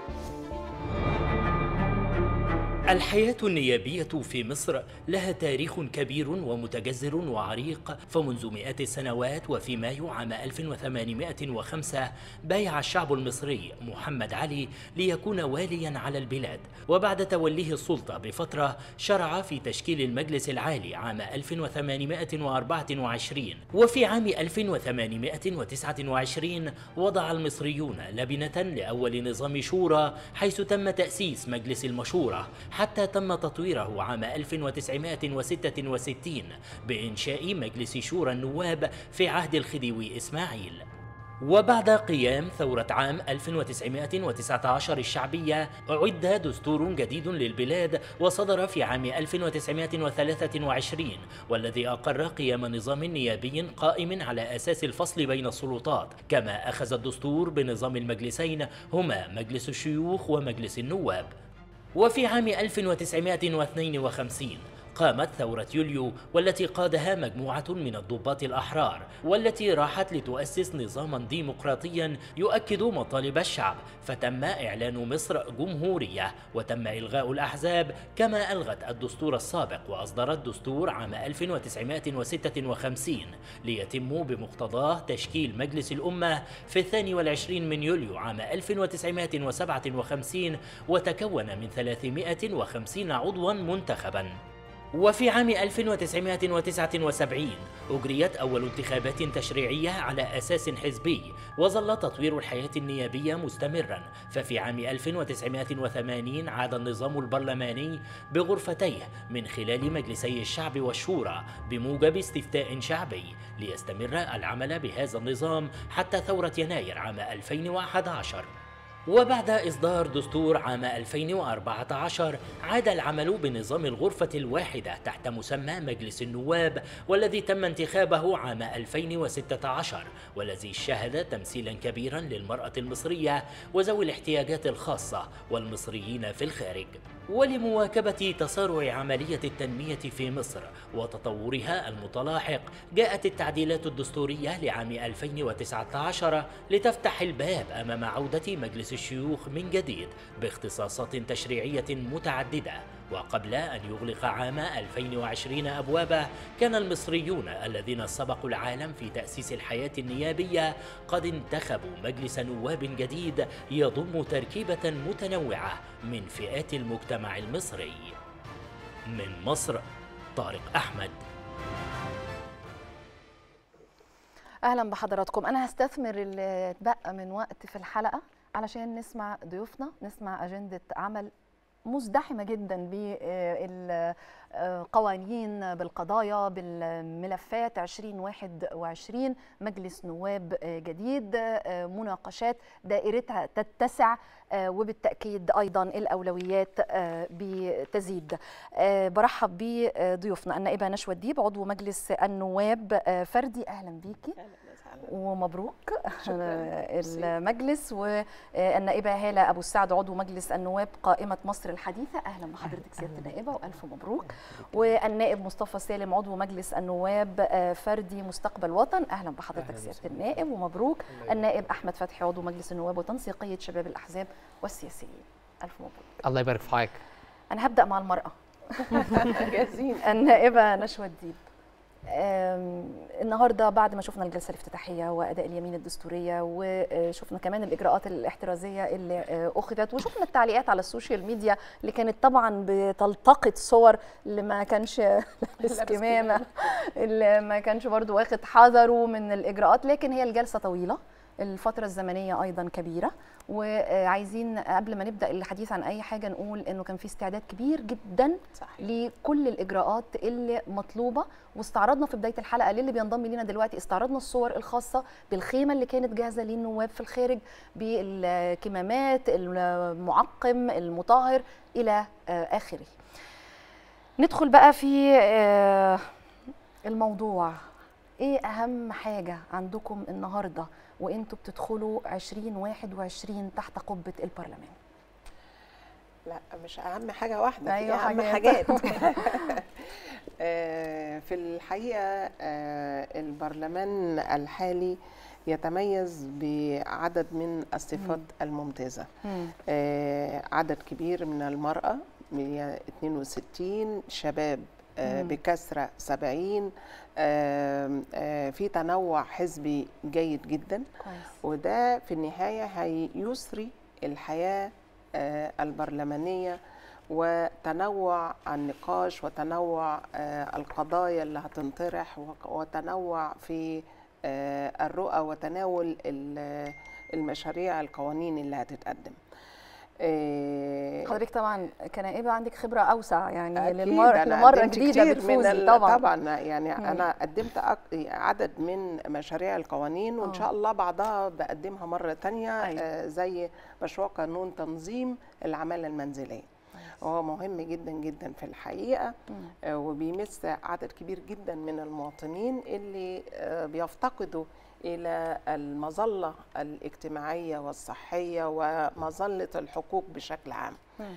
الحياة النيابية في مصر لها تاريخ كبير ومتجذر وعريق فمنذ مئات السنوات وفي مايو عام 1805 بايع الشعب المصري محمد علي ليكون واليا على البلاد وبعد توليه السلطة بفترة شرع في تشكيل المجلس العالي عام 1824 وفي عام 1829 وضع المصريون لبنة لأول نظام شورى حيث تم تأسيس مجلس المشورة حتى تم تطويره عام 1966 بإنشاء مجلس شورى النواب في عهد الخديوي إسماعيل وبعد قيام ثورة عام 1919 الشعبية أعد دستور جديد للبلاد وصدر في عام 1923 والذي أقر قيام نظام نيابي قائم على أساس الفصل بين السلطات كما أخذ الدستور بنظام المجلسين هما مجلس الشيوخ ومجلس النواب وفي عام 1952 قامت ثورة يوليو والتي قادها مجموعة من الضباط الأحرار والتي راحت لتؤسس نظاما ديمقراطيا يؤكد مطالب الشعب فتم إعلان مصر جمهورية وتم إلغاء الأحزاب كما ألغت الدستور السابق وأصدرت دستور عام 1956 ليتم بمقتضاه تشكيل مجلس الأمة في الثاني والعشرين من يوليو عام 1957 وتكون من 350 عضوا منتخبا وفي عام 1979 أجريت أول انتخابات تشريعية على أساس حزبي وظل تطوير الحياة النيابية مستمرا ففي عام 1980 عاد النظام البرلماني بغرفتيه من خلال مجلسي الشعب والشورى بموجب استفتاء شعبي ليستمر العمل بهذا النظام حتى ثورة يناير عام 2011 وبعد إصدار دستور عام 2014 عاد العمل بنظام الغرفة الواحدة تحت مسمى مجلس النواب والذي تم انتخابه عام 2016 والذي شهد تمثيلا كبيرا للمرأة المصرية وذوي الاحتياجات الخاصة والمصريين في الخارج ولمواكبة تسارع عملية التنمية في مصر وتطورها المتلاحق جاءت التعديلات الدستورية لعام 2019 لتفتح الباب أمام عودة مجلس الشيوخ من جديد باختصاصات تشريعية متعددة وقبل أن يغلق عام 2020 أبوابه كان المصريون الذين سبقوا العالم في تأسيس الحياة النيابية قد انتخبوا مجلس نواب جديد يضم تركيبة متنوعة من فئات المجتمع المصري من مصر طارق أحمد اهلا بحضراتكم انا هستثمر اللي اتبقى من وقت في الحلقه علشان نسمع ضيوفنا نسمع اجنده عمل مزدحمه جدا بالقوانين بالقضايا بالملفات 2021 مجلس نواب جديد مناقشات دائرتها تتسع وبالتاكيد ايضا الاولويات بتزيد برحب بضيوفنا النائبه نشوى الديب عضو مجلس النواب فردي اهلا بيكي ومبروك المجلس والنائبه هاله ابو السعد عضو مجلس النواب قائمه مصر الحديثه اهلا بحضرتك سياده النائبه والف مبروك والنائب مصطفى سالم عضو مجلس النواب فردي مستقبل وطن اهلا بحضرتك سياده النائب ومبروك النائب احمد فتحي عضو مجلس النواب وتنسيقيه شباب الاحزاب والسياسيين الف مبروك الله يبارك في حضرتك انا هبدا مع المراه جاهزين النائبه نشوى الديب النهارده بعد ما شفنا الجلسه الافتتاحيه واداء اليمين الدستوريه وشفنا كمان الاجراءات الاحترازيه اللي اخذت وشفنا التعليقات على السوشيال ميديا اللي كانت طبعا بتلتقط صور اللي ما كانش لابس كمامه اللي ما كانش برضو واخد حذره من الاجراءات لكن هي الجلسه طويله الفترة الزمنية أيضا كبيرة وعايزين قبل ما نبدأ الحديث عن أي حاجة نقول إنه كان في استعداد كبير جدا صحيح. لكل الإجراءات اللي مطلوبة واستعرضنا في بداية الحلقة للي بينضم لينا دلوقتي استعرضنا الصور الخاصة بالخيمة اللي كانت جاهزة للنواب في الخارج بالكمامات المعقم المطهر إلى آخره ندخل بقى في الموضوع ايه اهم حاجه عندكم النهارده وانتوا بتدخلوا 2021 تحت قبه البرلمان لا مش اهم حاجه واحده أيوة اهم حاجات, حاجات. في الحقيقه البرلمان الحالي يتميز بعدد من الصفات الممتازة آه عدد كبير من المرأة 162 شباب آه بكثرة 70 آه آه في تنوع حزبي جيد جدا كويس. وده في النهاية هيسري الحياة آه البرلمانية وتنوع النقاش وتنوع آه القضايا اللي هتنطرح وتنوع في آه الرؤى وتناول المشاريع القوانين اللي هتتقدم حضرتك طبعا كنائبه عندك خبره اوسع يعني للمره لمره جديده بتفوزي طبعا طبعا يعني مم. انا قدمت عدد من مشاريع القوانين وان شاء الله بعضها بقدمها مره ثانيه أيوة. آه زي مشروع قانون تنظيم العماله المنزليه وهو مهم جدا جدا في الحقيقه آه وبيمس عدد كبير جدا من المواطنين اللي آه بيفتقدوا الى المظله الاجتماعيه والصحيه ومظله الحقوق بشكل عام.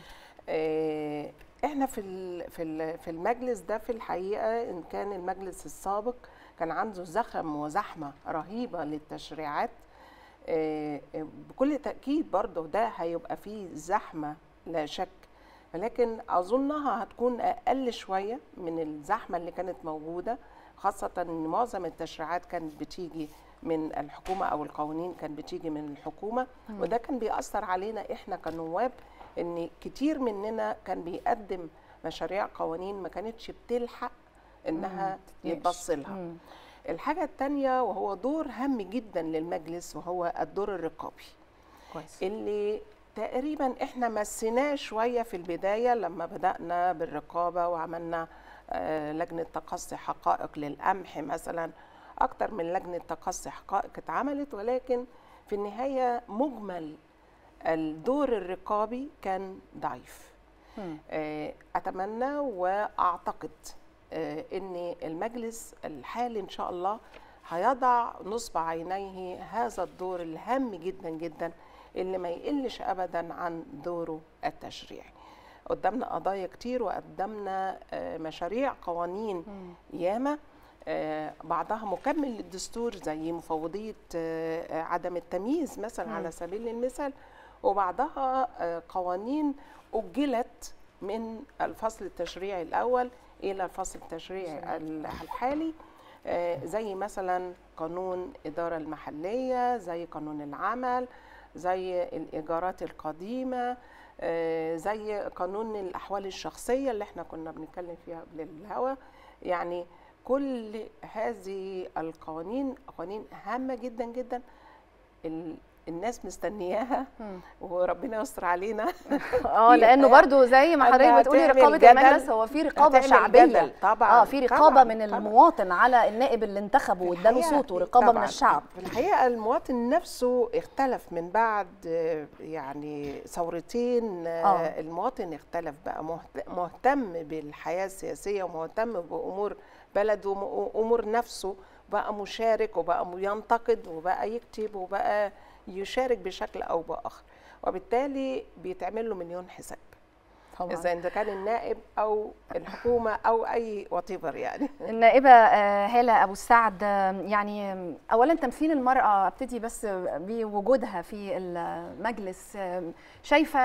آه احنا في في في المجلس ده في الحقيقه ان كان المجلس السابق كان عنده زخم وزحمه رهيبه للتشريعات آه بكل تاكيد برضه ده هيبقى فيه زحمه لا شك ولكن اظنها هتكون اقل شويه من الزحمه اللي كانت موجوده خاصه ان معظم التشريعات كانت بتيجي من الحكومه او القوانين كانت بتيجي من الحكومه مم. وده كان بيأثر علينا احنا كنواب ان كتير مننا كان بيقدم مشاريع قوانين ما كانتش بتلحق انها يتبص لها الحاجه الثانيه وهو دور هام جدا للمجلس وهو الدور الرقابي كويس اللي تقريبا احنا مسيناه شويه في البدايه لما بدانا بالرقابه وعملنا آه لجنه تقصي حقائق للقمح مثلا اكتر من لجنه تقصي حقائق اتعملت ولكن في النهايه مجمل الدور الرقابي كان ضعيف اتمنى واعتقد ان المجلس الحالي ان شاء الله هيضع نصب عينيه هذا الدور الهام جدا جدا اللي ما يقلش ابدا عن دوره التشريعي قدامنا قضايا كتير وقدامنا مشاريع قوانين ياما بعضها مكمل للدستور زي مفوضية عدم التمييز مثلا على سبيل المثال وبعضها قوانين أجلت من الفصل التشريعي الأول إلى الفصل التشريعي الحالي زي مثلا قانون إدارة المحلية زي قانون العمل زي الإيجارات القديمة زي قانون الأحوال الشخصية اللي احنا كنا بنتكلم فيها قبل الهوا يعني كل هذه القوانين قوانين هامه جدا جدا الناس مستنياها وربنا يستر علينا اه لانه برضو زي ما حضرتك بتقولي رقابه المجلس هو في رقابه شعبيه طبعا اه في رقابه طبعًا من طبعًا المواطن على النائب اللي انتخبه واداله صوته رقابه من الشعب في الحقيقه المواطن نفسه اختلف من بعد يعني ثورتين آه. المواطن اختلف بقى مهتم بالحياه السياسيه ومهتم بامور بلده وامور نفسه بقى مشارك وبقى ينتقد وبقى يكتب وبقى يشارك بشكل او باخر وبالتالي بيتعمل له مليون حساب طبعا اذا اذا كان النائب او الحكومه او اي وات يعني النائبه هاله ابو السعد يعني اولا تمثيل المراه ابتدي بس بوجودها في المجلس شايفه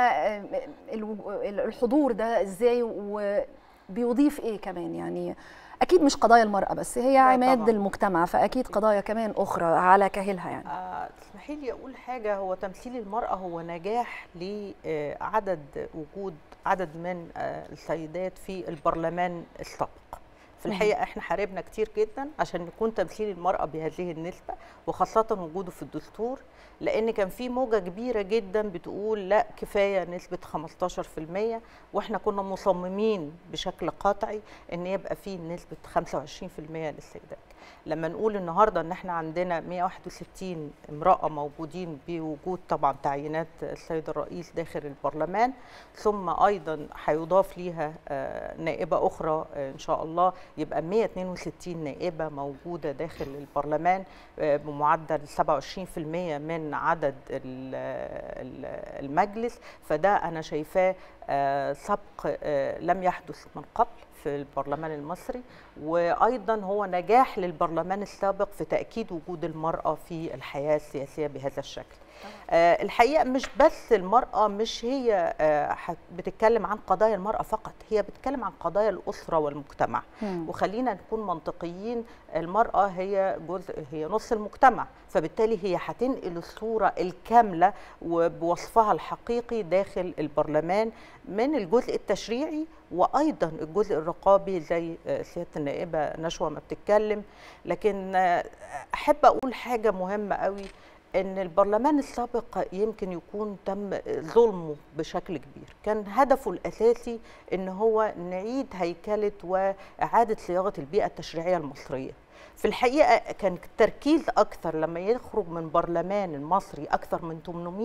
الحضور ده ازاي وبيضيف ايه كمان يعني اكيد مش قضايا المراه بس هي عماد طبعا. المجتمع فاكيد قضايا كمان اخرى على كاهلها يعني آه تسمحي لي اقول حاجه هو تمثيل المراه هو نجاح لعدد وجود عدد من السيدات في البرلمان السابق في الحقيقه احنا حاربنا كتير جدا عشان يكون تمثيل المراه بهذه النسبه وخاصه وجوده في الدستور لان كان في موجه كبيره جدا بتقول لا كفايه نسبه 15% واحنا كنا مصممين بشكل قاطعي ان يبقى في نسبه 25% للسيدات لما نقول النهارده ان احنا عندنا 161 امراه موجودين بوجود طبعا تعيينات السيد الرئيس داخل البرلمان ثم ايضا هيضاف ليها نائبه اخرى ان شاء الله يبقى 162 نائبه موجوده داخل البرلمان بمعدل 27% من عدد المجلس فده انا شايفاه سبق لم يحدث من قبل في البرلمان المصري وايضا هو نجاح للبرلمان السابق في تاكيد وجود المراه في الحياه السياسيه بهذا الشكل آه الحقيقه مش بس المراه مش هي آه بتتكلم عن قضايا المراه فقط هي بتتكلم عن قضايا الاسره والمجتمع مم. وخلينا نكون منطقيين المراه هي جزء هي نص المجتمع فبالتالي هي هتنقل الصوره الكامله وبوصفها الحقيقي داخل البرلمان من الجزء التشريعي وايضا الجزء الرقابي زي سياده النائبه نشوى ما بتتكلم لكن احب اقول حاجه مهمه قوي ان البرلمان السابق يمكن يكون تم ظلمه بشكل كبير كان هدفه الاساسي ان هو نعيد هيكله واعاده صياغه البيئه التشريعيه المصريه في الحقيقه كان التركيز اكثر لما يخرج من برلمان المصري اكثر من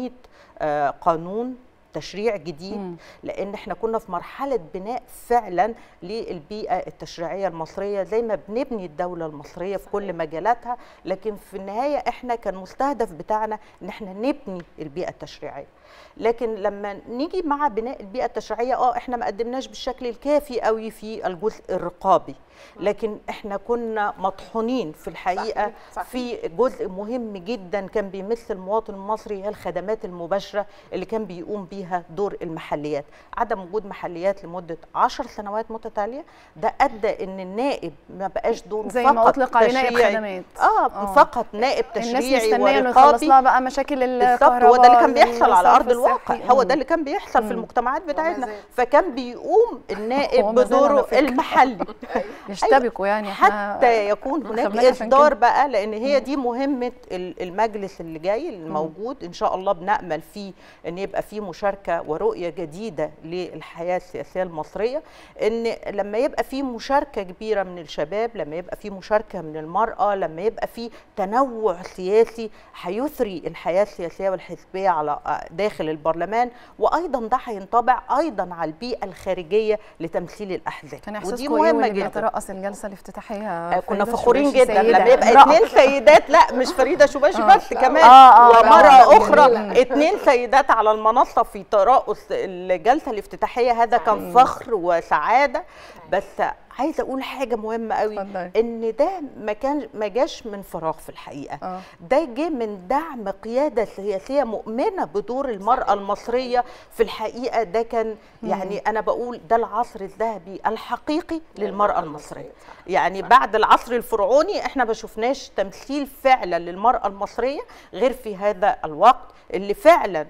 800 قانون تشريع جديد مم. لان احنا كنا في مرحله بناء فعلا للبيئه التشريعيه المصريه زي ما بنبني الدوله المصريه في كل مجالاتها لكن في النهايه احنا كان مستهدف بتاعنا ان احنا نبني البيئه التشريعيه لكن لما نيجي مع بناء البيئه التشريعيه اه احنا ما قدمناش بالشكل الكافي قوي في الجزء الرقابي لكن احنا كنا مطحونين في الحقيقه صحيح. صحيح. في جزء مهم جدا كان بيمثل المواطن المصري هي الخدمات المباشره اللي كان بيقوم بيها دور المحليات عدم وجود محليات لمده 10 سنوات متتاليه ده ادى ان النائب ما بقاش دوره زي فقط ما اطلق عليه نائب خدمات اه, آه. فقط نائب تشريعي ورقابي يخلص لها بقى مشاكل الكهرباء هو ده اللي كان بيحصل على ارض الواقع هو ده اللي كان بيحصل مم. في المجتمعات بتاعتنا فكان بيقوم النائب بدوره المحلي يشتبكوا يعني حتى يكون هناك اصدار بقى لان هي دي مهمه المجلس اللي جاي الموجود ان شاء الله بنامل فيه ان يبقى فيه مشاركه ورؤيه جديده للحياه السياسيه المصريه ان لما يبقى فيه مشاركه كبيره من الشباب لما يبقى فيه مشاركه من المراه لما يبقى فيه تنوع سياسي هيثري الحياه السياسيه والحزبيه على داخل البرلمان وايضا ده هينطبع ايضا على البيئه الخارجيه لتمثيل الاحزاب ودي مهمه جدا ترأس الجلسه الافتتاحيه كنا فخورين جدا لما يبقى اثنين سيدات لا مش فريده شباشي بس كمان آه آه ومره اخرى اثنين سيدات على المنصه في ترأس الجلسه الافتتاحيه هذا كان فخر وسعاده بس عايزه اقول حاجه مهمه قوي فضل. ان ده ما كان ما جاش من فراغ في الحقيقه آه. ده جه من دعم قياده سياسيه مؤمنه بدور المراه المصريه في الحقيقه ده كان يعني انا بقول ده العصر الذهبي الحقيقي للمراه المصريه يعني بعد العصر الفرعوني احنا ما شفناش تمثيل فعلا للمراه المصريه غير في هذا الوقت اللي فعلا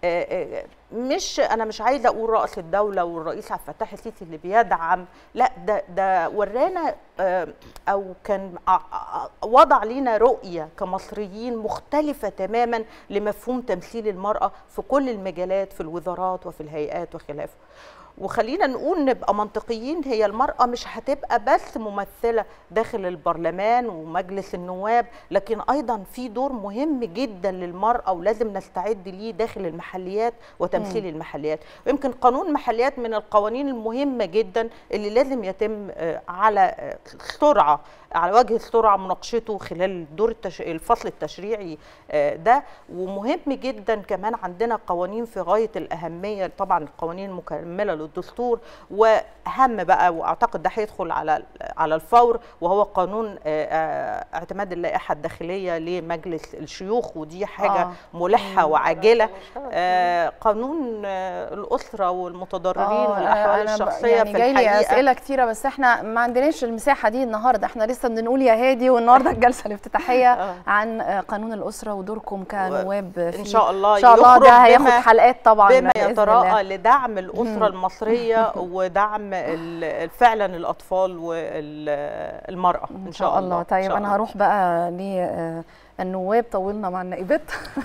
مش انا مش عايزه اقول راس الدوله والرئيس عبد الفتاح السيسي اللي بيدعم لا ده ده ورانا او كان وضع لنا رؤيه كمصريين مختلفه تماما لمفهوم تمثيل المراه في كل المجالات في الوزارات وفي الهيئات وخلافه وخلينا نقول نبقى منطقيين هي المرأة مش هتبقى بس ممثلة داخل البرلمان ومجلس النواب لكن أيضا في دور مهم جدا للمرأة ولازم نستعد ليه داخل المحليات وتمثيل م. المحليات ويمكن قانون محليات من القوانين المهمة جدا اللي لازم يتم على سرعة على وجه السرعة مناقشته خلال دور التش... الفصل التشريعي ده ومهم جدا كمان عندنا قوانين في غاية الأهمية طبعا القوانين المكملة للدستور واهم بقى واعتقد ده هيدخل على على الفور وهو قانون اعتماد اللائحه الداخليه لمجلس الشيوخ ودي حاجه آه. ملحه وعاجله آه قانون الاسره والمتضررين والاحوال الشخصيه يعني في جاي لي الحقيقه اسئله كتيره بس احنا ما عندناش المساحه دي النهارده احنا لسه بنقول يا هادي والنهارده الجلسه الافتتاحيه عن قانون الاسره ودوركم كنواب ان شاء الله ان شاء الله ده هياخد حلقات طبعا بما يتراءى لدعم الاسره المصريه ودعم فعلا الاطفال والمراه ان شاء الله طيب شاء انا هروح بقى للنواب طولنا مع النائبات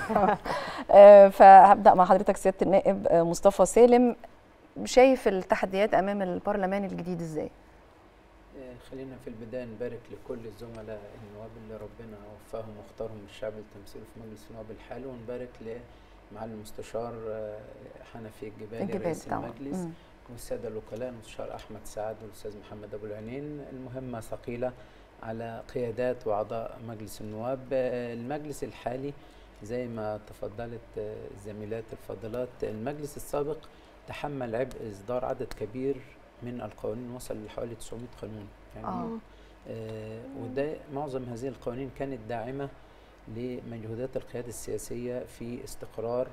فهبدا مع حضرتك سياده النائب مصطفى سالم شايف التحديات امام البرلمان الجديد ازاي خلينا في البدايه نبارك لكل الزملاء النواب اللي ربنا وفقهم واختارهم الشعب للتمثيل في مجلس النواب الحالي ونبارك لمعالي المستشار حنفي الجبالي, الجبالي رئيس طبعا. المجلس مم. والساده الوكلاء المستشار احمد سعد والاستاذ محمد ابو العينين المهمه ثقيله على قيادات واعضاء مجلس النواب المجلس الحالي زي ما تفضلت الزميلات الفاضلات المجلس السابق تحمل عبء إصدار عدد كبير من القوانين وصل لحوالي 900 قانون يعني آه. آه وده معظم هذه القوانين كانت داعمة لمجهودات القيادة السياسية في استقرار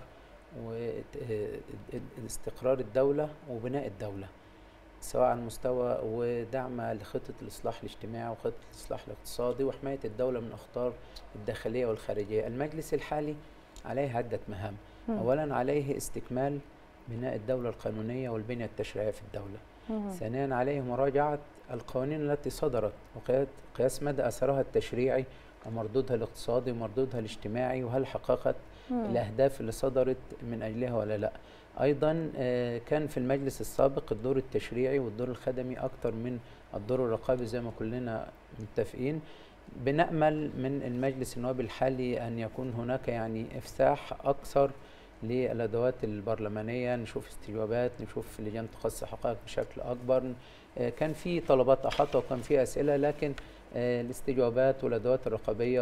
واستقرار الدولة وبناء الدولة سواء على المستوى ودعم لخطة الإصلاح الاجتماعي وخطة الإصلاح الاقتصادي وحماية الدولة من أخطار الداخلية والخارجية المجلس الحالي عليه عدة مهام مم. أولا عليه استكمال بناء الدولة القانونية والبنية التشريعية في الدولة مم. ثانيا عليه مراجعة القوانين التي صدرت وقياس مدى أثرها التشريعي ومردودها الاقتصادي ومردودها الاجتماعي وهل حققت مم. الأهداف اللي صدرت من أجلها ولا لا أيضا آه، كان في المجلس السابق الدور التشريعي والدور الخدمي أكتر من الدور الرقابي زي ما كلنا متفقين بنأمل من المجلس النواب الحالي أن يكون هناك يعني إفساح أكثر للأدوات البرلمانية نشوف استجوابات نشوف لجان تخصص حقائق بشكل أكبر آه، كان في طلبات أحاطة وكان في أسئلة لكن آه، الاستجوابات والأدوات الرقابية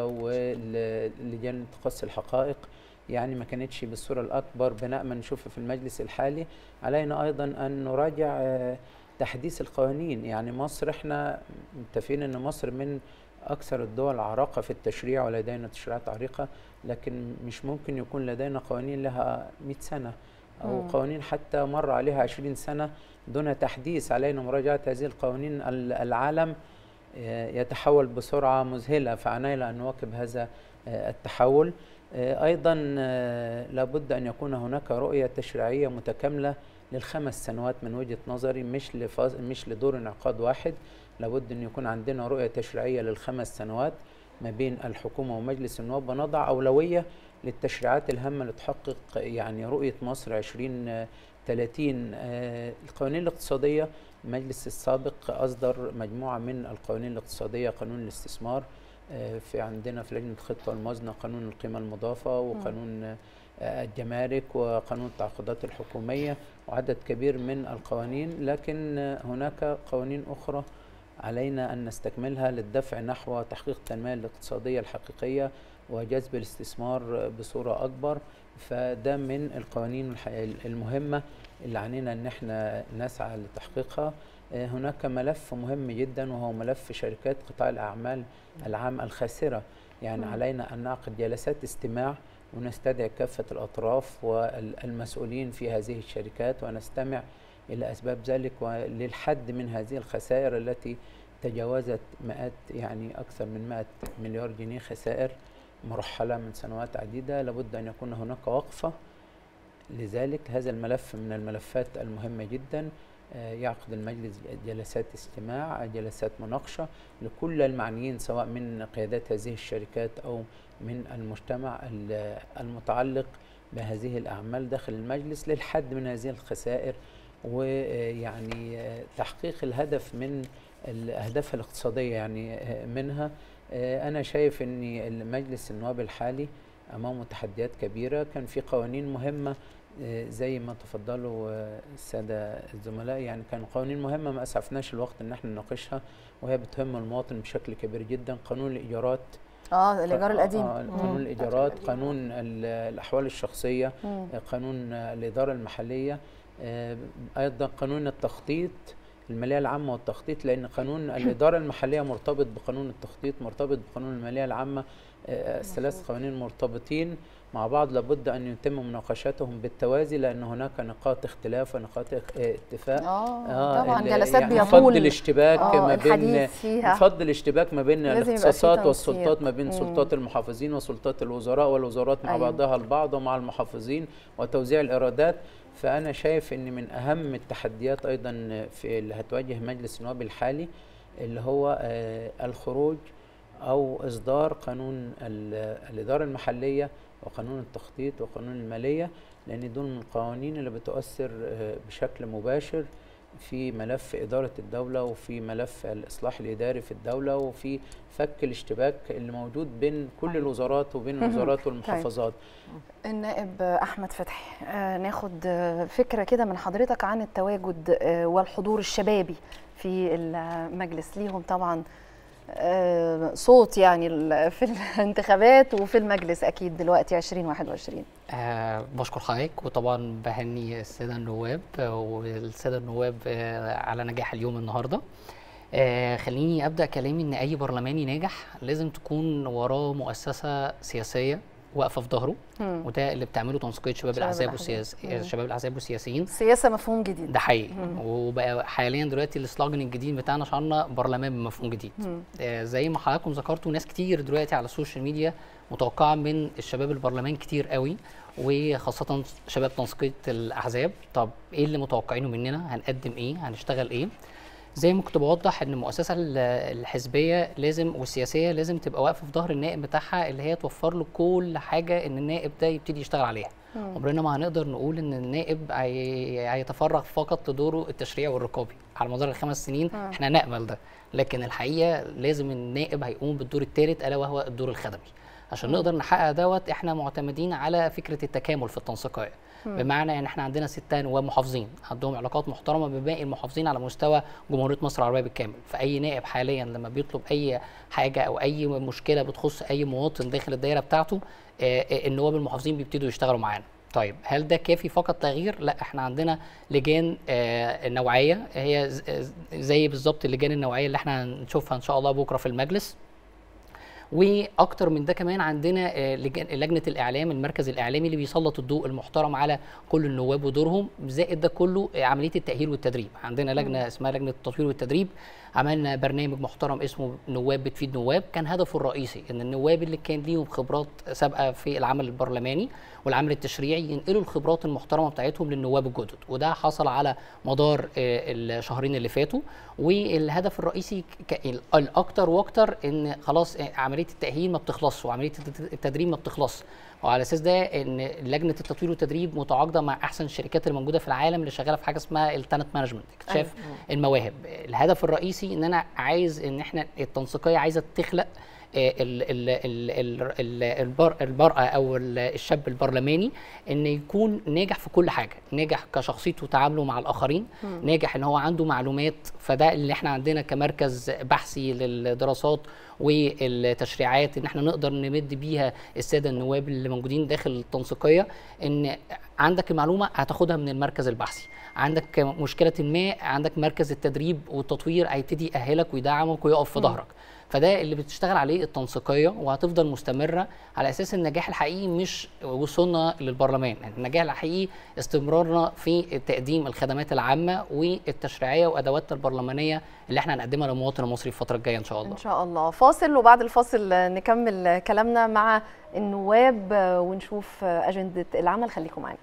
ولجان تخصص الحقائق يعني ما كانتش بالصورة الأكبر بنأمل نشوفها في المجلس الحالي علينا أيضا أن نراجع آه، تحديث القوانين يعني مصر احنا متفقين أن مصر من أكثر الدول عراقة في التشريع ولدينا تشريعات عريقة لكن مش ممكن يكون لدينا قوانين لها 100 سنة أو مم. قوانين حتى مر عليها 20 سنة دون تحديث علينا مراجعة هذه القوانين ال- العالم آه، يتحول بسرعة مذهلة فعنينا أن نواكب هذا آه، التحول آه، أيضا آه، لابد أن يكون هناك رؤية تشريعية متكاملة للخمس سنوات من وجهة نظري مش لفاز مش لدور انعقاد واحد لابد أن يكون عندنا رؤية تشريعية للخمس سنوات ما بين الحكومة ومجلس النواب ونضع أولوية للتشريعات الهامة لتحقق يعني رؤية مصر 2030 آه، القوانين الاقتصادية المجلس السابق أصدر مجموعة من القوانين الاقتصادية قانون الاستثمار آه، في عندنا في لجنة الخطة والموازنة قانون القيمة المضافة وقانون آه، الجمارك وقانون التعاقدات الحكومية وعدد كبير من القوانين لكن آه، هناك قوانين أخرى علينا أن نستكملها للدفع نحو تحقيق التنمية الاقتصادية الحقيقية وجذب الاستثمار بصورة أكبر فده من القوانين الح- المهمة اللي علينا أن احنا نسعى لتحقيقها آه، هناك ملف مهم جدا وهو ملف شركات قطاع الأعمال العام الخاسرة يعني مم. علينا أن نعقد جلسات استماع ونستدعي كافة الأطراف والمسؤولين في هذه الشركات ونستمع إلى أسباب ذلك وللحد من هذه الخسائر التي تجاوزت مئات يعني أكثر من 100 مليار جنيه خسائر مرحلة من سنوات عديدة لابد أن يكون هناك وقفة لذلك هذا الملف من الملفات المهمة جدا آه، يعقد المجلس جلسات استماع جلسات مناقشة لكل المعنيين سواء من قيادات هذه الشركات أو من المجتمع ال- المتعلق بهذه الأعمال داخل المجلس للحد من هذه الخسائر ويعني آه، تحقيق الهدف من الأهداف الاقتصادية يعني آه، منها آه، أنا شايف أن المجلس النواب الحالي أمامه تحديات كبيرة كان في قوانين مهمة آه، زي ما تفضلوا آه، السادة الزملاء يعني كان قوانين مهمة ما أسعفناش الوقت أن احنا نناقشها وهي بتهم المواطن بشكل كبير جدا قانون الإيجارات اه الايجار آه، القديم آه، مم. قانون الإيجارات القديم. قانون ال- الأحوال الشخصية مم. قانون الإدارة المحلية آه، أيضا قانون التخطيط المالية العامة والتخطيط لأن قانون الإدارة المحلية مرتبط بقانون التخطيط مرتبط بقانون المالية العامة آه، الثلاث قوانين مرتبطين مع بعض لابد أن يتم مناقشتهم بالتوازي لأن هناك نقاط اختلاف ونقاط اخ- آه، اتفاق اه طبعا ال- جلسات يعني بيطول نفضل الاشتباك آه، ما بين الحديث فيها نفضل اشتباك ما بين لازم يبقى في الاختصاصات تنسيق. والسلطات ما بين مم. سلطات المحافظين وسلطات الوزراء والوزارات مع أيوة. بعضها البعض ومع المحافظين وتوزيع الايرادات فانا شايف ان من اهم التحديات ايضا في اللي هتواجه مجلس النواب الحالي اللي هو آه، الخروج او اصدار قانون ال- الاداره المحليه وقانون التخطيط وقانون الماليه لان دول من القوانين اللي بتؤثر آه، بشكل مباشر في ملف إدارة الدولة وفي ملف الإصلاح الإداري في الدولة وفي فك الاشتباك اللي موجود بين كل الوزارات وبين الوزارات والمحافظات النائب احمد فتحي آه ناخد آه، فكره كده من حضرتك عن التواجد آه والحضور الشبابي في المجلس ليهم طبعا آه، صوت يعني ال- في الانتخابات وفي المجلس اكيد دلوقتي 2021 أه بشكر حضرتك وطبعا بهني الساده النواب آه، والساده النواب آه، على نجاح اليوم النهارده أه خليني ابدا كلامي ان اي برلماني ناجح لازم تكون وراه مؤسسه سياسيه واقفه في ظهره مم. وده اللي بتعمله تنسيقيه شباب شباب الاحزاب الأحزاب. والسياس مم. شباب الاحزاب والسياسيين السياسه مفهوم جديد ده حقيقي وبقى حاليا دلوقتي السلوجن الجديد بتاعنا شعارنا برلمان بمفهوم جديد مم. آه زي ما حضراتكم ذكرتوا ناس كتير دلوقتي على السوشيال ميديا متوقعه من الشباب البرلمان كتير قوي وخاصه شباب تنسيقيه الاحزاب طب ايه اللي متوقعينه مننا هنقدم ايه هنشتغل ايه زي ما كنت بوضح ان المؤسسه ال- الحزبيه لازم والسياسيه لازم تبقى واقفه في ظهر النائب بتاعها اللي هي توفر له كل حاجه ان النائب ده يبتدي يشتغل عليها عمرنا ما هنقدر نقول ان النائب هي- هيتفرغ فقط لدوره التشريعي والرقابي على مدار الخمس سنين آه. احنا نامل ده لكن الحقيقه لازم النائب هيقوم بالدور الثالث الا وهو الدور الخدمي عشان نقدر نحقق دوت احنا معتمدين على فكره التكامل في التنسيقيه بمعنى ان احنا عندنا ستة نواب محافظين عندهم علاقات محترمه بباقي المحافظين على مستوى جمهوريه مصر العربيه بالكامل فاي نائب حاليا لما بيطلب اي حاجه او اي مشكله بتخص اي مواطن داخل الدايره بتاعته آه، آه، النواب المحافظين بيبتدوا يشتغلوا معانا طيب هل ده كافي فقط تغيير؟ لا احنا عندنا لجان آه، نوعيه هي ز- ز- زي بالظبط اللجان النوعيه اللي احنا هنشوفها ان شاء الله بكره في المجلس واكتر من ده كمان عندنا آه، لجان- لجنه الاعلام المركز الاعلامي اللي بيسلط الضوء المحترم على كل النواب ودورهم زائد ده كله آه، عمليه التاهيل والتدريب عندنا لجنه اسمها لجنه التطوير والتدريب عملنا برنامج محترم اسمه نواب بتفيد نواب كان هدفه الرئيسي ان النواب اللي كان ليهم خبرات سابقه في العمل البرلماني والعمل التشريعي ينقلوا الخبرات المحترمه بتاعتهم للنواب الجدد وده حصل على مدار آه، الشهرين اللي فاتوا والهدف الرئيسي ك- ال- الاكتر واكتر ان خلاص آه، عمليه التاهيل ما بتخلصش وعمليه التد- التدريب ما بتخلصش وعلى اساس ده ان لجنه التطوير والتدريب متعاقده مع احسن الشركات اللي موجوده في العالم اللي شغاله في حاجه اسمها التالنت مانجمنت اكتشاف المواهب الهدف الرئيسي ان انا عايز ان احنا التنسيقيه عايزه تخلق آه، ال- ال- ال- ال- ال- البر- المرأة أو ال- الشاب البرلماني إن يكون ناجح في كل حاجة ناجح كشخصيته وتعامله مع الآخرين ناجح إن هو عنده معلومات فده اللي إحنا عندنا كمركز بحثي للدراسات والتشريعات إن إحنا نقدر نمد بيها السادة النواب اللي موجودين داخل التنسيقية إن عندك المعلومة هتاخدها من المركز البحثي عندك مشكلة ما عندك مركز التدريب والتطوير هيبتدي يأهلك ويدعمك ويقف في ظهرك فده اللي بتشتغل عليه التنسيقيه وهتفضل مستمره على اساس النجاح الحقيقي مش وصولنا للبرلمان يعني النجاح الحقيقي استمرارنا في تقديم الخدمات العامه والتشريعيه وادواتنا البرلمانيه اللي احنا هنقدمها للمواطن المصري الفتره الجايه ان شاء الله ان شاء الله فاصل وبعد الفاصل نكمل كلامنا مع النواب ونشوف اجنده العمل خليكم معانا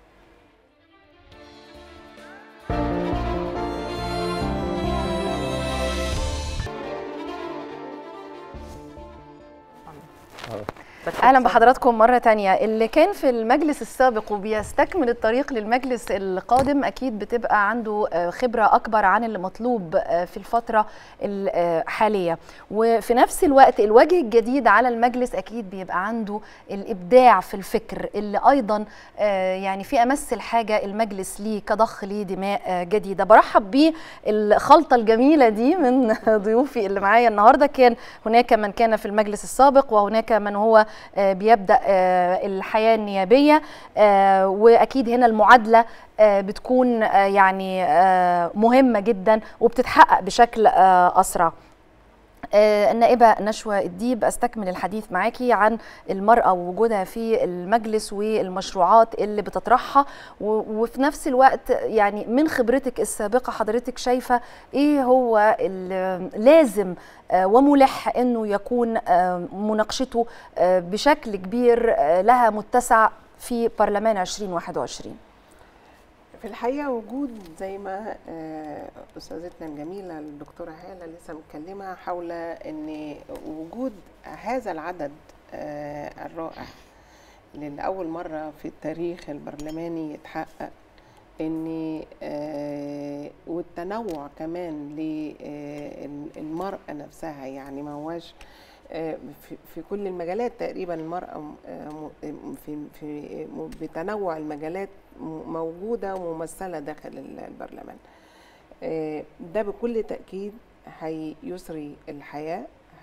اهلا بحضراتكم مره تانية اللي كان في المجلس السابق وبيستكمل الطريق للمجلس القادم اكيد بتبقى عنده آه، خبره اكبر عن اللي مطلوب آه، في الفتره الحاليه وفي نفس الوقت الوجه الجديد على المجلس اكيد بيبقى عنده الابداع في الفكر اللي ايضا آه، يعني في امس الحاجه المجلس ليه كضخ ليه دماء آه، جديده برحب بالخلطه الجميله دي من ضيوفي اللي معايا النهارده كان هناك من كان في المجلس السابق وهناك من هو آه، بيبدا آه، الحياه النيابيه آه، واكيد هنا المعادله آه، بتكون آه، يعني آه، مهمه جدا وبتتحقق بشكل آه، اسرع آه، النائبة نشوى الديب أستكمل الحديث معاكي عن المرأة ووجودها في المجلس والمشروعات اللي بتطرحها و- وفي نفس الوقت يعني من خبرتك السابقة حضرتك شايفة إيه هو اللي لازم آه، وملح أنه يكون آه، مناقشته آه، بشكل كبير آه، لها متسع في برلمان 2021 في الحقيقه وجود زي ما آه، استاذتنا الجميله الدكتوره هاله لسه متكلمه حول ان وجود هذا العدد آه، الرائع اللي لاول مره في التاريخ البرلماني يتحقق ان آه، والتنوع كمان للمراه نفسها يعني ما هواش آه، في في كل المجالات تقريبا المرأة م- آه، م- في في م- بتنوع المجالات م- موجودة وممثلة داخل ال- البرلمان آه، ده بكل تأكيد هيسري الحياة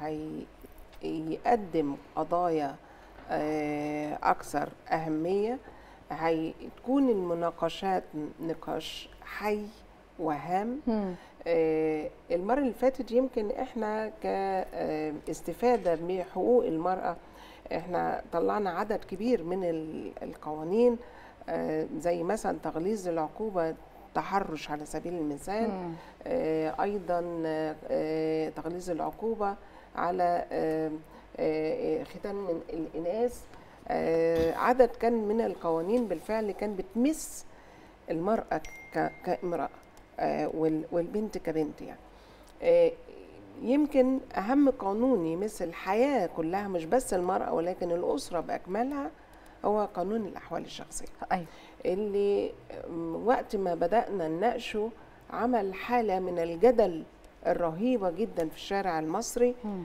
هيقدم قضايا آه، أكثر أهمية هتكون المناقشات نقاش حي وهام مم. آه، المرة اللي فاتت يمكن احنا كاستفادة بحقوق المرأة احنا طلعنا عدد كبير من ال- القوانين آه، زي مثلا تغليظ العقوبة تحرش على سبيل المثال مم. آه، ايضا آه، آه، تغليظ العقوبة على آه، آه، ختان من الاناث آه، عدد كان من القوانين بالفعل كان بتمس المرأة ك- كامرأة آه، وال- والبنت كبنت يعني آه، يمكن أهم قانون يمس الحياة كلها مش بس المرأة ولكن الأسرة بأكملها هو قانون الأحوال الشخصية ايوه اللي م- وقت ما بدأنا نناقشه عمل حالة من الجدل الرهيبة جدا في الشارع المصري مم.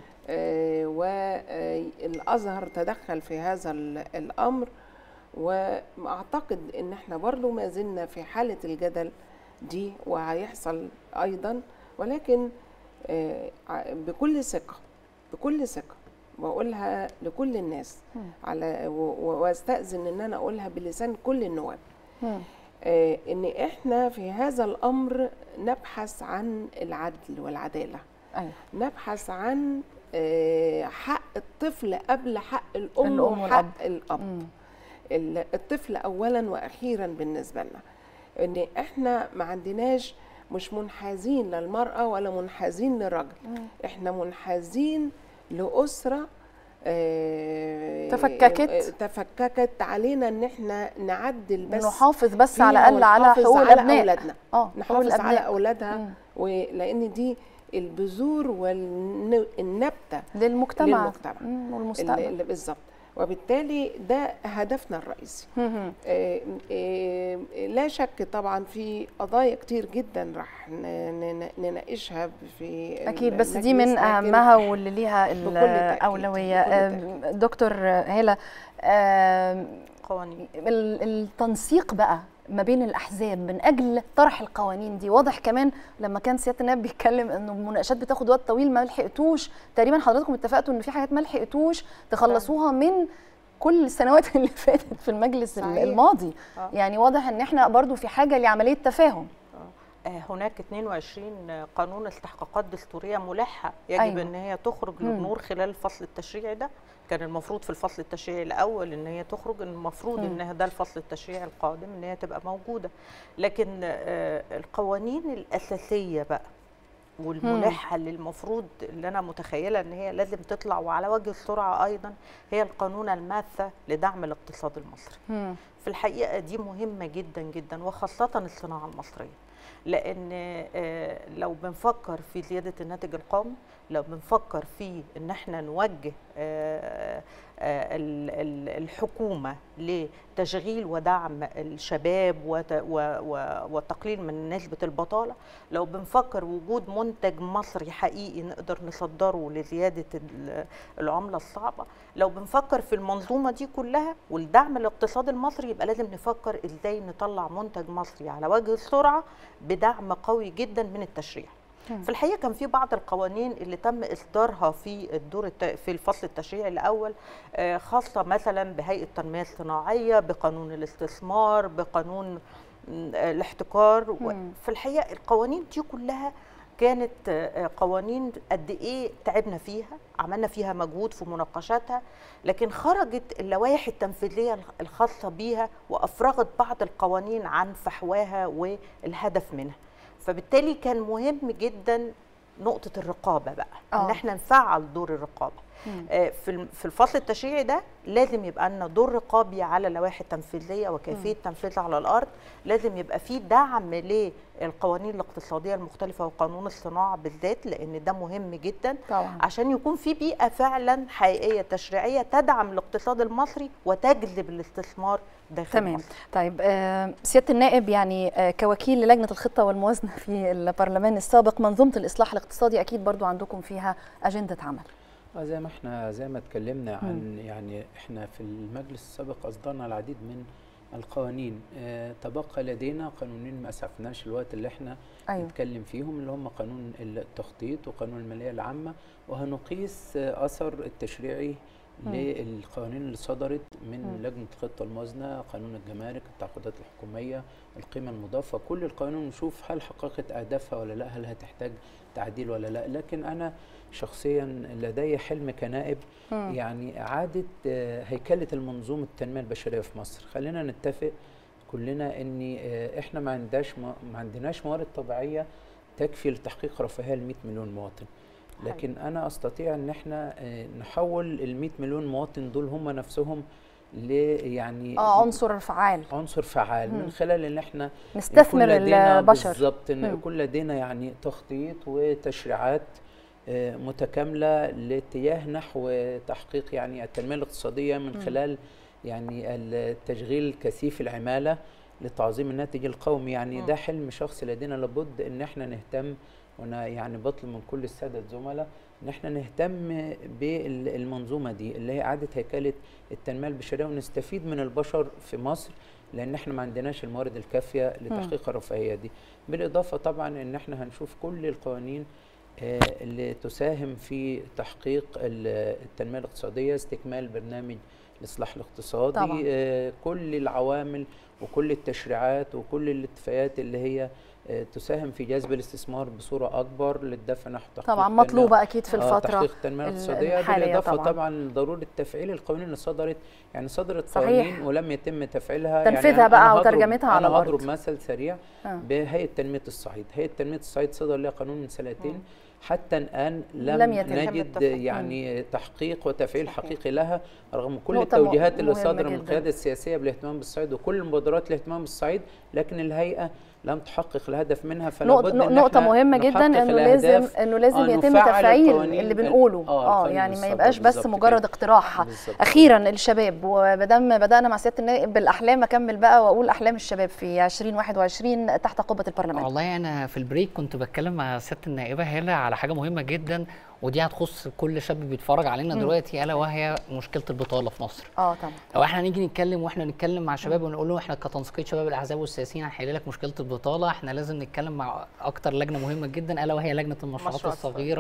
والأزهر تدخل في هذا ال- الأمر وأعتقد إن احنا برضو ما زلنا في حالة الجدل دي وهيحصل أيضا ولكن آه، ع- بكل ثقة بكل ثقة بقولها لكل الناس مم. على و- و- واستأذن إن أنا أقولها بلسان كل النواب مم. آه، ان احنا في هذا الامر نبحث عن العدل والعداله ايوه نبحث عن آه، حق الطفل قبل حق الام, الأم وحق والأب. الاب مم. ال- الطفل اولا واخيرا بالنسبه لنا ان احنا ما عندناش مش منحازين للمراه ولا منحازين للرجل احنا منحازين لاسره آه، تفككت. آه، تفككت علينا ان احنا نعدل بس نحافظ بس فيها على الاقل على ونحافظ حقوق على الابناء اولادنا اه حقوق نحافظ على الابناء اولادها مم. ولان دي البذور والنبته للمجتمع للمجتمع. مم. اللي والمستقبل اللي بالظبط وبالتالي ده هدفنا الرئيسي مم. آه، آه، لا شك طبعا في قضايا كتير جدا راح ن- ن- نناقشها في اكيد بس دي المجلس، من لكن اهمها واللي ليها بكل تأكيد، الاولويه بكل آم، دكتور هاله آم، قوانين ال- التنسيق بقى ما بين الاحزاب من اجل طرح القوانين دي واضح كمان لما كان سياده النائب بيتكلم انه المناقشات بتاخد وقت طويل ما لحقتوش تقريبا حضراتكم اتفقتوا ان في حاجات ما لحقتوش تخلصوها من كل السنوات اللي فاتت في المجلس صحيح. الماضي آه. يعني واضح ان احنا برضو في حاجه لعمليه تفاهم آه، هناك 22 قانون استحقاقات دستوريه ملحه يجب أيوة. أيوة. ان هي تخرج مم. للنور خلال الفصل التشريعي ده كان المفروض في الفصل التشريعي الاول ان هي تخرج المفروض مم. ان ده الفصل التشريعي القادم ان هي تبقى موجوده لكن آه، القوانين الاساسيه بقى والملحه اللي المفروض اللي انا متخيله ان هي لازم تطلع وعلى وجه السرعه ايضا هي القانون الماثه لدعم الاقتصاد المصري مم. في الحقيقه دي مهمه جدا جدا وخاصه الصناعه المصريه لان آه، لو بنفكر في زياده الناتج القومي لو بنفكر في ان احنا نوجه آه، آه، ال- ال- الحكومه لتشغيل ودعم الشباب وت- و- و- وتقليل من نسبه البطاله لو بنفكر وجود منتج مصري حقيقي نقدر نصدره لزياده ال- العمله الصعبه لو بنفكر في المنظومه دي كلها والدعم الاقتصاد المصري يبقى لازم نفكر ازاي نطلع منتج مصري على وجه السرعه بدعم قوي جدا من التشريع في الحقيقه كان في بعض القوانين اللي تم اصدارها في الدور الت... في الفصل التشريعي الاول آه، خاصه مثلا بهيئه التنميه الصناعيه بقانون الاستثمار بقانون م، آه، الاحتكار و- مم. في الحقيقه القوانين دي كلها كانت آه، قوانين قد ايه تعبنا فيها عملنا فيها مجهود في مناقشاتها لكن خرجت اللوائح التنفيذيه الخاصه بيها وافرغت بعض القوانين عن فحواها والهدف منها فبالتالي كان مهم جدا نقطه الرقابه بقى آه. ان احنا نفعل دور الرقابه مم. آه، في الم- في الفصل التشريعي ده لازم يبقى لنا دور رقابي على اللوائح التنفيذيه وكيفيه تنفيذها على الارض لازم يبقى في دعم للقوانين الاقتصاديه المختلفه وقانون الصناعه بالذات لان ده مهم جدا طبعا عشان يكون في بيئه فعلا حقيقيه تشريعيه تدعم الاقتصاد المصري وتجذب الاستثمار داخل تمام مصر طيب آه، سياده النائب يعني آه، كوكيل للجنه الخطه والموازنه في البرلمان السابق منظومه الاصلاح الاقتصادي اكيد برضو عندكم فيها اجنده عمل آه زي ما احنا زي ما اتكلمنا عن يعني احنا في المجلس السابق اصدرنا العديد من القوانين آه، تبقى لدينا قانونين ما اسعفناش الوقت اللي احنا ايوه نتكلم فيهم اللي هم قانون التخطيط وقانون الماليه العامه وهنقيس آه، اثر التشريعي مم. للقوانين اللي صدرت من مم. لجنه الخطه الموازنه قانون الجمارك التعاقدات الحكوميه القيمه المضافه كل القانون نشوف هل حققت اهدافها ولا لا هل هتحتاج تعديل ولا لا لكن انا شخصيا لدي حلم كنائب مم. يعني اعاده آه، هيكله المنظومه التنميه البشريه في مصر خلينا نتفق كلنا ان آه، احنا ما عندناش ما ما عندناش موارد طبيعيه تكفي لتحقيق رفاهيه ل 100 مليون مواطن لكن انا استطيع ان احنا آه، نحول ال 100 مليون مواطن دول هم نفسهم ل يعني اه عنصر فعال عنصر فعال مم. من خلال ان احنا نستثمر يكون لدينا البشر بالظبط ان مم. يكون لدينا يعني تخطيط وتشريعات آه، متكامله لاتجاه نحو تحقيق يعني التنميه الاقتصاديه من مم. خلال يعني التشغيل كثيف العماله لتعظيم الناتج القومي يعني مم. ده حلم شخصي لدينا لابد ان احنا نهتم وانا يعني بطلب من كل الساده الزملاء ان احنا نهتم بالمنظومه دي اللي هي اعاده هيكله التنميه البشريه ونستفيد من البشر في مصر لان احنا ما عندناش الموارد الكافيه لتحقيق الرفاهيه دي بالاضافه طبعا ان احنا هنشوف كل القوانين آه، اللي تساهم في تحقيق ال- التنميه الاقتصاديه استكمال برنامج الاصلاح الاقتصادي طبعاً. آه، كل العوامل وكل التشريعات وكل الاتفاقات اللي هي آه، تساهم في جذب الاستثمار بصوره اكبر للدفع نحو تحقيق طبعا التنمية مطلوبه اكيد في آه، الفتره تحقيق التنميه ال- الاقتصاديه الحالية بالاضافه طبعاً. طبعا, لضروره تفعيل القوانين اللي صدرت يعني صدرت صحيح. قوانين ولم يتم تفعيلها تنفيذها يعني أنا- بقى أنا هضرب- وترجمتها على انا الأرض. هضرب مثل سريع آه. بهيئه تنميه الصعيد هيئه تنميه الصعيد صدر لها قانون من سنتين حتى الان لم, لم يتم. نجد التفعيل. يعني تحقيق وتفعيل صحيح. حقيقي لها رغم كل نقطة م- التوجيهات اللي مهمة صادره من جداً. القياده السياسيه بالاهتمام بالصعيد وكل مبادرات الاهتمام بالصعيد لكن الهيئه لم تحقق الهدف منها فلا نقطة, بد إن نقطة إحنا مهمة جدا نحقق انه لازم الأهداف انه لازم آه، يتم نفعل تفعيل القوانين اللي ال- بنقوله آه، اه القانون يعني ما الصادر يبقاش بس بالظبط مجرد كده. اقتراح بالظبط. اخيرا الشباب ومادام بدانا مع سياده النائب بالاحلام اكمل بقى واقول احلام الشباب في 2021 تحت قبه البرلمان والله انا في البريك كنت بتكلم مع سياده النائبه هاله على حاجه مهمه جدا ودي هتخص كل شاب بيتفرج علينا مم. دلوقتي الا وهي مشكله البطاله في مصر اه طبعا لو احنا نيجي نتكلم واحنا نتكلم مع شباب ونقول له احنا كتنسيقيه شباب الاحزاب والسياسيين هنحل لك مشكله البطاله احنا لازم نتكلم مع اكتر لجنه مهمه جدا الا وهي لجنه المشروعات مشروعات الصغيره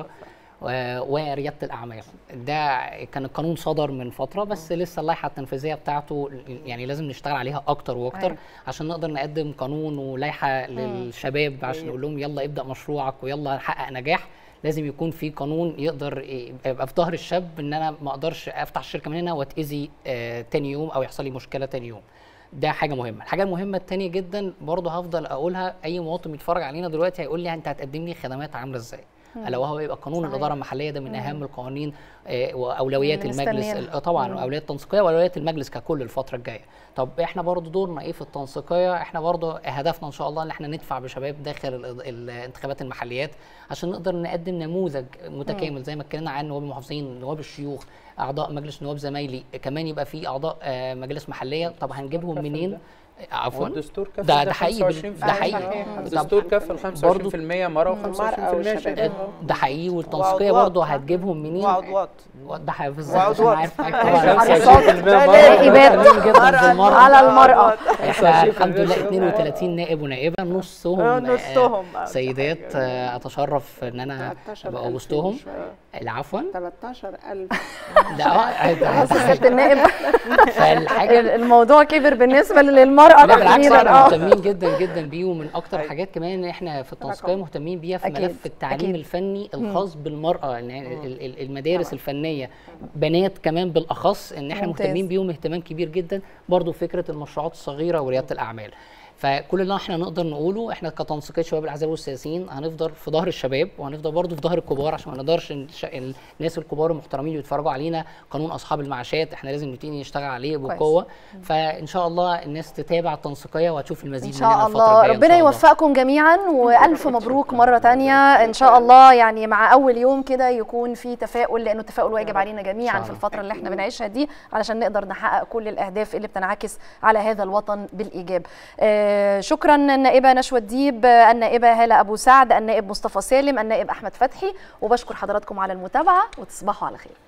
و- ورياده الاعمال ده كان القانون صدر من فتره بس لسه اللائحه التنفيذيه بتاعته يعني لازم نشتغل عليها اكتر واكتر أيوة. عشان نقدر نقدم قانون ولائحه للشباب عشان أيوة. نقول لهم يلا ابدا مشروعك ويلا نحقق نجاح لازم يكون في قانون يقدر يبقى في ظهر الشاب ان انا ما اقدرش افتح الشركه من هنا واتاذي آه تاني يوم او يحصل لي مشكله تاني يوم ده حاجه مهمه الحاجه المهمه التانية جدا برضه هفضل اقولها اي مواطن بيتفرج علينا دلوقتي هيقول لي انت هتقدم لي خدمات عامله ازاي الا وهو يبقى قانون صحيح. الاداره المحليه ده من اهم القوانين آه، واولويات اللي المجلس مستنيينها. آه، طبعا مم. واولويات التنسيقيه واولويات المجلس ككل الفتره الجايه طب احنا برضو دورنا ايه في التنسيقيه احنا برضو هدفنا ان شاء الله ان احنا ندفع بشباب داخل ال- الانتخابات المحليات عشان نقدر نقدم نموذج متكامل زي ما اتكلمنا عن نواب المحافظين نواب الشيوخ اعضاء مجلس نواب زمايلي كمان يبقى في اعضاء آه، مجلس محليه طب هنجيبهم كفل منين ده. عفوا والدستور كفل ده ده حقيقي 25% ده حقيقي صحيح. الدستور كفل 25% مرأة المرأة و25% والشباب. شباب ده حقيقي والتنسيقيه وعضوات. برضه هتجيبهم منين وعضوات ده حقيقي بالظبط عشان وعضوات. عارف حاجة حريصات. طبعا نائبات. مهتمين جدا بالمرأة. على المرأة احنا الحمد لله 32 نائب ونائبه نصهم آه، آه، نصهم بقى. سيدات آه، اتشرف ان انا 13 ابقى ألف وسطهم وشوية. العفوا 13000 ده اه ده- بص سياده النائب فالحاجه الموضوع كبر بالنسبه للمراه لا بالعكس تحديدا احنا اه مهتمين جدا جدا بيه ومن اكتر أيوة. الحاجات كمان ان احنا في التنسيقيه رقم. مهتمين بيها في أكيد، ملف التعليم أكيد. الفني الخاص بالمراه إن ال- ال- المدارس الفنيه بنات كمان بالاخص ان احنا ممتاز. مهتمين بيهم اهتمام كبير جدا برضو فكره المشروعات الصغيره ورياده الاعمال فكل اللي احنا نقدر نقوله احنا كتنسيقيه شباب الاحزاب والسياسيين هنفضل في ظهر الشباب وهنفضل برضه في ظهر الكبار عشان ما نقدرش الش- الناس الكبار المحترمين اللي بيتفرجوا علينا قانون اصحاب المعاشات احنا لازم نبتدي نشتغل عليه كويس. بقوه فان شاء الله الناس تتابع التنسيقيه وهتشوف ان المزيد شاء مننا الفتره الله الجايه إن ربنا شاء الله. يوفقكم جميعا والف مبروك مره تانية ان شاء الله يعني مع اول يوم كده يكون في تفاؤل لانه التفاؤل واجب علينا جميعا شاء في الله. الفتره اللي احنا بنعيشها دي علشان نقدر نحقق كل الاهداف اللي بتنعكس على هذا الوطن بالايجاب آه شكرا النائبه نشوى الديب آه، النائبه هاله ابو سعد النائب مصطفى سالم النائب احمد فتحي وبشكر حضراتكم على المتابعه وتصبحوا على خير